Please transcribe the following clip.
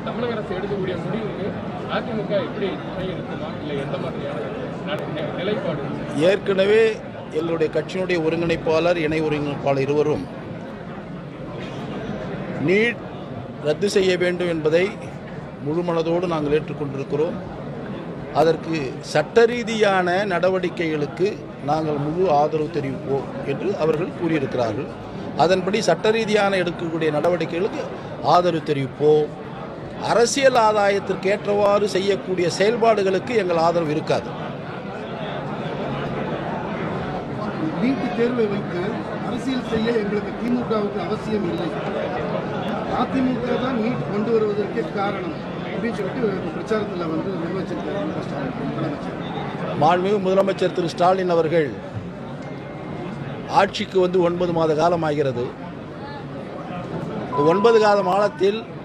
இப்ப தமிழக அரசு எடுக்கக்கூடிய முடிவுக்கு அதிமுக எப்படி துணை இருக்குமா இல்லை எந்த மாதிரியான நட- நி- நிலைப்பாடு ஏற்கனவே எங்களுடைய கட்சியினுடைய ஒருங்கிணைப்பாளர் இணை ஒருங்கிணைப்பாளர் இருவரும் நீட் ரத்து செய்ய வேண்டும் என்பதை முழு மனதோடு நாங்கள் ஏற்றுக்கொண்டிருக்கிறோம் அதற்கு சட்ட ரீதியான நடவடிக்கைகளுக்கு நாங்கள் முழு ஆதரவு தெரிவிப்போம் என்று அவர்கள் கூறியிருக்கிறார்கள் அதன்படி சட்ட ரீதியான எடுக்கக்கூடிய நடவடிக்கைகளுக்கு ஆதரவு தெரிவிப்போம் அரசியல் ஆதாயத்திற்கு ஏற்றவாறு செய்யக்கூடிய செயல்பாடுகளுக்கு எங்கள் ஆதரவு இருக்காது நீட் தேர்வை வைத்து அரசியல் செய்ய எங்களுக்கு திமுகவுக்கு அவசியம் இல்லை அதிமுக தான் நீட் கொண்டு வருவதற்கே காரணம் அப்படின்னு சொல்லிட்டு இப்ப பிரச்சாரத்தில் வந்து முதலமைச்சர் மு க ஸ்டாலின் முதலமைச்சர் மாண்புமிகு முதலமைச்சர் திரு ஸ்டாலின் அவர்கள் ஆட்சிக்கு வந்து ஒன்பது மாத காலம் ஆகிறது இந்த ஒன்பது கால காலத்தில்